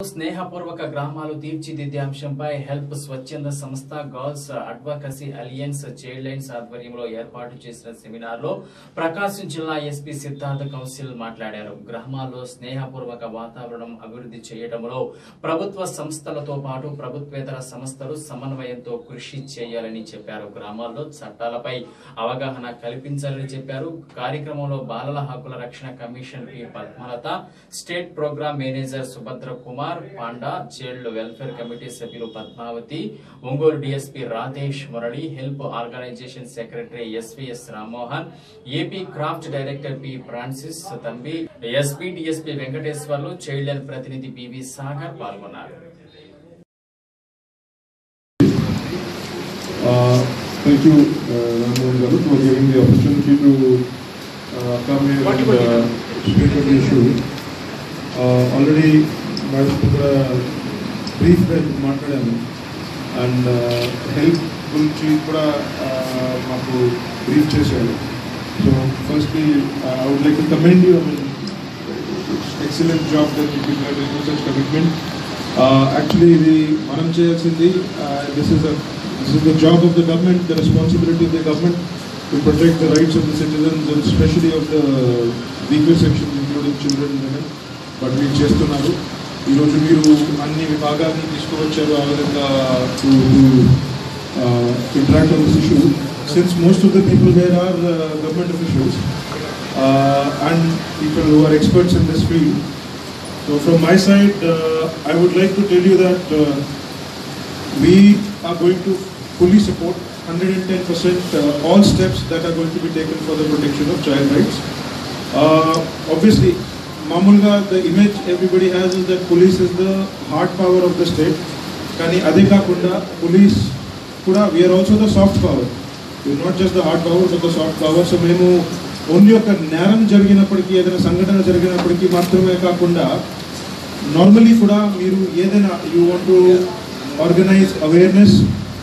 స్నేహపూర్వక గ్రామాలు తీర్చిదిద్దే అంశంపై హెల్ప్ స్వచ్ఛంద సంస్థ girls advocacy alliance child lines ఆధ్వర్యంలో ఏర్పాటు చేసిన సెమినార్ లో ప్రకాశం జిల్లా ఎస్పీ సిద్ధార్థ కౌన్సిల్ మాట్లాడారు గ్రామాల్లో స్నేహపూర్వక వాతావరణం అభివృద్ధి చేయడంలో ప్రభుత్వ సంస్థలతో పాటు ప్రభుత్వేతర సంస్థలు సమన్వయంతో కృషి చేయాలని చెప్పారు గ్రామాల్లో చట్టాలపై అవగాహన కల్పించాలని చెప్పారు కార్యక్రమంలో బాలల హక్కుల రక్షణ commission P Padmalatha state program manager Subhadra Kumar Panda child welfare committee సభ్యులు Padmavathi Ongole DSP Radhesh Murali help organisation secretary SVS Rammohan AP craft director P Francis Thambi SP DSP Venkateswarlu child line ప్రతినిధి పివి సాగర్ పాల్గొన్నారు Uh, Thank you, uh, Rammohan Garu, for giving the opportunity to uh, come here and uh, speak on the issue. Uh, Already, madam కూడా బ్రీఫ్గా మాట్లాడాము and help గురించి కూడా uh, మాకు brief చేశారు so firstly I would like to commend you excellent job that you give such commitment actually ఇది మనం చేయాల్సింది this is this is the job of the government the responsibility of the government to protect the rights of the citizens and specially of the weaker sections including children women but మీరు చేస్తున్నారు ఈరోజు మీరు అన్ని విభాగాన్ని తీసుకువచ్చారు ఆ విధంగా to interact on this issue since most of the people where are government officials uh, and people who are experts in this field. So from my side, uh, I would like to tell you that uh, we are going to fully support 110% uh, all steps that are going to be taken for the protection of child rights. Uh, obviously, మామూలుగా the image everybody has is that police is the hard power of the state. కానీ అదే కాకుండా police కూడా we are also the soft power. We are not just the hard power but the soft power. So మేము only ఒక నేరం జరిగినప్పటికీ ఏదైనా సంఘటన జరిగినప్పటికీ మాత్రమే కాకుండా నార్మలీ కూడా మీరు ఏదైనా you want to organise awareness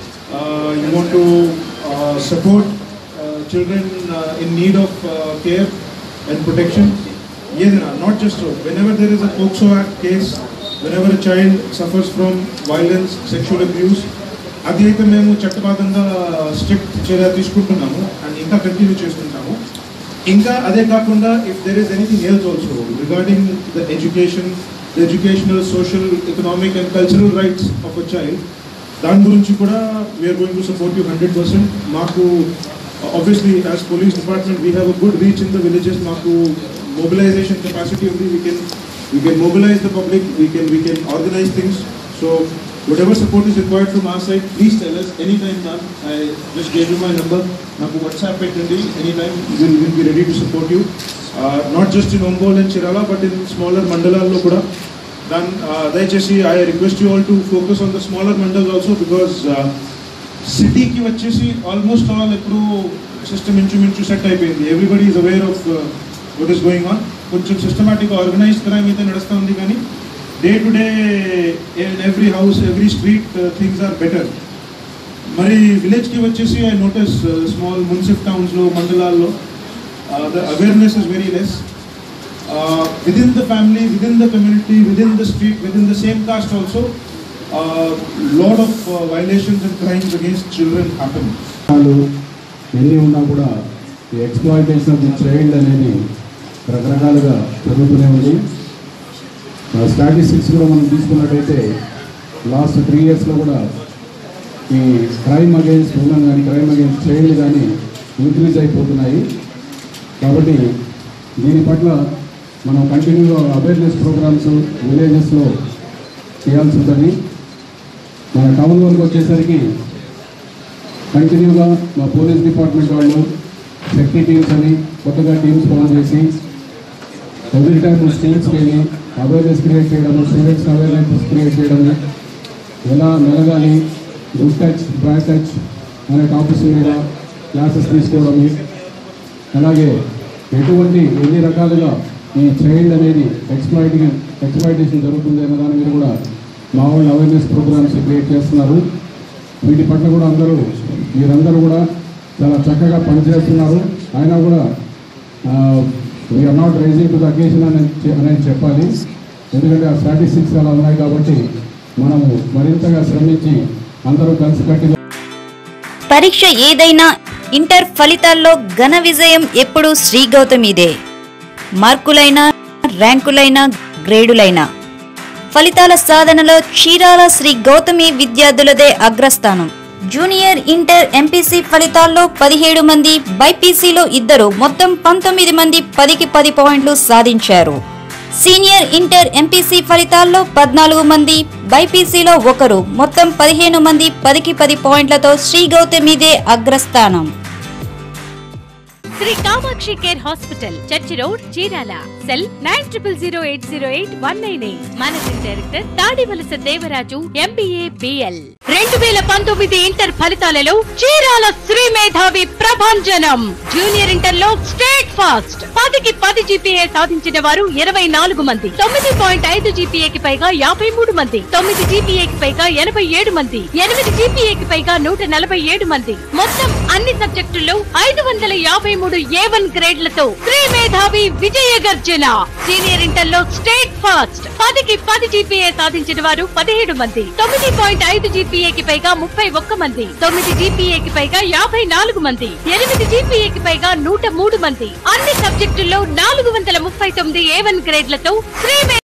you want to support children in need of care and protection ఏదైనా not just whenever there is a POCSO act case whenever a child suffers from violence sexual abuse అది అయితే మేము చట్టబద్ధంగా strict చర్య తీసుకుంటున్నాము and ఇంకా continue చేసుకుంటాము ఇంకా అదే కాకుండా if there is anything else also regarding the education the educational social economic and cultural rights of a child దాని గురించి కూడా we're going to support you hundred percent మాకు obviously as police department we have a good reach in the villages మాకు mobilisation capacity ఉంది we can we can mobilise the public we can we can organise things so whatever support is required from our side, please tell us anytime, ma'am. I just gave you my number. నాకు WhatsApp పెట్టండి anytime. We'll, we'll be ready to support you. Uh, not just in Ongole and Chirala, but in smaller మండలాల్లో కూడా దాని దయచేసి I request you all to focus on the smaller mandals also because సిటీకి వచ్చేసి almost all ఇప్పుడు system ఇంచుమించు set అయిపోయింది everybody is aware of what is going on కొంచెం సిస్టమాటిక్ ఆర్గనైజ్ క్రైమ్ అయితే నడుస్తుంది కానీ day to day in every house every street things are better మరి విలేజ్కి వచ్చేసి ఐ నోటీస్ స్మాల్ మున్సిప్ టౌన్స్లో మండలాల్లో the awareness is very less within the family within the community within the street within the same caste also lot of violations and crimes against children happen వాళ్ళు ఎన్ని ఉన్నా కూడా ఈ exploitation of the child అనేది రకరకాలుగా జరుగుతూనే ఉంది statistics కూడా మనం తీసుకున్నట్టయితే లాస్ట్ త్రీ ఇయర్స్లో కూడా ఈ క్రైమ్ అగేన్స్ట్ ఉమెన్ కానీ క్రైమ్ అగేన్స్ట్ చైల్డ్ కానీ ఇంక్రీజ్ అయిపోతున్నాయి కాబట్టి దీని పట్ల మనం కంటిన్యూగా అవేర్నెస్ ప్రోగ్రామ్స్ విలేజెస్లో చేయాల్సి ఉంటుంది మన టౌన్ వరకు వచ్చేసరికి కంటిన్యూగా మా పోలీస్ డిపార్ట్మెంట్ వాళ్ళు సెక్యూరిటీ టీమ్స్ అని కొత్తగా టీమ్స్ ఫామ్ చేసి ఎవ్రీ టైం స్కూల్స్కి వెళ్ళి అవేర్నెస్ క్రియేట్ చేయడము స్టూడెంట్స్ అవేర్నెస్ క్రియేట్ చేయడము ఎలా మెలగాలి గుడ్ టచ్ బ్యాడ్ టచ్ అనే టాపిక్స్ మీద క్లాసెస్ తీసుకోవడము అలాగే ఎటువంటి ఎన్ని రకాలుగా ఈ చైల్డ్ అనేది ఎక్స్ప్లాయిటింగ్ ఎక్స్ప్లాయిటేషన్ జరుగుతుంది అనే దాని మీద కూడా మా వాళ్ళు అవేర్నెస్ ప్రోగ్రామ్స్ క్రియేట్ చేస్తున్నారు వీటి పట్ల కూడా అందరూ మీరందరూ కూడా చాలా చక్కగా పనిచేస్తున్నారు అయినా కూడా we're not rising to the occasion అని అనేది చెప్పాలి ఎందుకంటే ఆ స్టాటిస్టిక్స్ అలా ఉన్నాయి కాబట్టి మనము మరింతగా శ్రమించి అందరూ కలిసికట్టుగా పరీక్ష ఏదైనా ఇంటర్ ఫలితాల్లో ఘన విజయం ఎప్పుడూ శ్రీ గౌతమిదే మార్కులైనా ర్యాంకులైనా గ్రేడులైనా ఫలితాల సాధనలో చీరాల శ్రీ గౌతమి విద్యార్థులదే అగ్రస్థానం జూనియర్ ఇంటర్ ఎంపీసీ ఫలితాల్లో పదిహేడు మంది బైపీసీలో ఇద్దరు మొత్తం పంతొమ్మిది మంది పదికి పది పాయింట్లు సాధించారు సీనియర్ ఇంటర్ ఎంపీసీ ఫలితాల్లో పద్నాలుగు మంది బైపీసీలో ఒకరు మొత్తం పదిహేను మంది పదికి పది పాయింట్లతో శ్రీ గౌతమిదే అగ్రస్థానం Sri Kamakshi care hospital church road Chirala cell nine triple zero eight zero eight one nine eight managing director Tadivalasa Devaraju MBA BL రెండు వేల పంతొమ్మిది ఇంటర్ ఫలితాలలో చీరాల శ్రీ మేధావి ప్రభంజనం జూనియర్ ఇంటర్ లో స్టేట్ ఫాస్ట్ పదికి పది జీపీఏ సాధించిన వారు ఇరవై నాలుగు మంది తొమ్మిది పాయింట్ ఐదు జీపీఏకి పైగా యాభై మూడు మంది తొమ్మిది జీపీఏకి పైగా ఎనభై ఏడు మంది ఎనిమిది జీపీఏకి పైగా నూట నలభై ఏడు మంది మొత్తం అన్ని సబ్జెక్టుల్లో ఐదు వందల యాభై మూడు ఏ వన్ గ్రేడ్లతో శ్రీ మేధావి విజయ గర్జన సీనియర్ ఇంటర్ లో స్టేట్ ఫాస్ట్ పదికి పది జీపీఏ సాధించిన వారు పదిహేడు మంది తొమ్మిది పాయింట్ ఐదు జీపీఏకి పైగా ముప్పై ఒక్క మంది తొమ్మిది జీపీఏకి పైగా యాభై నాలుగు మంది ఎనిమిది జీపీఏకి పైగా నూట మూడు మంది అన్ని సబ్జెక్టుల్లో నాలుగు వందల ముప్పై తొమ్మిది ఏ వన్ గ్రేడ్లతో శ్రీ మే-